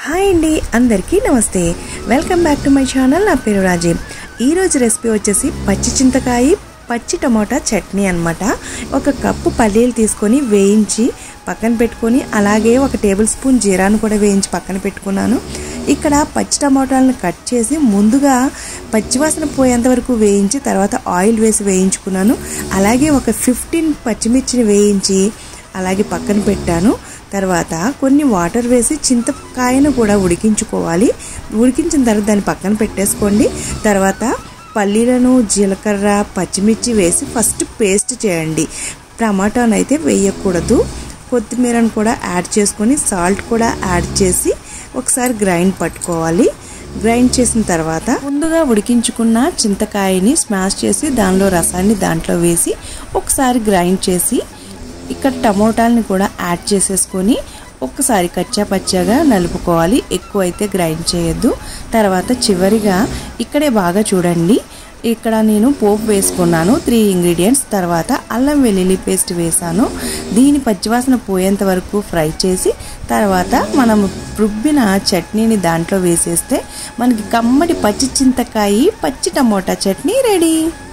hi అండి అందరికీ నమస్తే welcome back to my channel నా పేరు రాజీ ఈరోజు రెసిపీ వచ్చేసి పచ్చి చింతకాయ పచ్చి టమోటా చట్నీ అన్నమాట ఒక కప్పు పల్లీలు తీసుకొని వేయించి పక్కన పెట్టుకొని అలాగే ఒక టేబుల్ స్పూన్ జీరాను కూడా వేయించి పక్కన పెట్టుకున్నాను ఇక్కడ పచ్చి టమోటాలను కట్ చేసి ముందుగా పచ్చివాసన పోయేంత వరకు వేయించి తర్వాత ఆయిల్ వేసి వేయించుకున్నాను అలాగే ఒక ఫిఫ్టీన్ పచ్చిమిర్చిని వేయించి అలాగే పక్కన పెట్టాను తర్వాత కొన్ని వాటర్ వేసి చింతకాయను కూడా ఉడికించుకోవాలి ఉడికించిన తర్వాత దాన్ని పక్కన పెట్టేసుకోండి తర్వాత పల్లీలను జీలకర్ర పచ్చిమిర్చి వేసి ఫస్ట్ పేస్ట్ చేయండి టమాటాను అయితే వేయకూడదు కొత్తిమీరను కూడా యాడ్ చేసుకొని సాల్ట్ కూడా యాడ్ చేసి ఒకసారి గ్రైండ్ పట్టుకోవాలి గ్రైండ్ చేసిన తర్వాత ముందుగా ఉడికించుకున్న చింతకాయని స్మాష్ చేసి దానిలో రసాన్ని దాంట్లో వేసి ఒకసారి గ్రైండ్ చేసి ఇక్కడ టమోటాలని కూడా యాడ్ చేసేసుకొని ఒక్కసారి కచ్చా పచ్చాగా నలుపుకోవాలి ఎక్కువ అయితే గ్రైండ్ చేయొద్దు తర్వాత చివరిగా ఇక్కడే బాగా చూడండి ఇక్కడ నేను పోపు వేసుకున్నాను త్రీ ఇంగ్రీడియంట్స్ తర్వాత అల్లం వెల్లుల్లి పేస్ట్ వేసాను దీని పచ్చివాసన పోయేంత వరకు ఫ్రై చేసి తర్వాత మనం రుబ్బిన చట్నీని దాంట్లో వేసేస్తే మనకి కమ్మటి పచ్చి చింతకాయ పచ్చి టమోటా చట్నీ రెడీ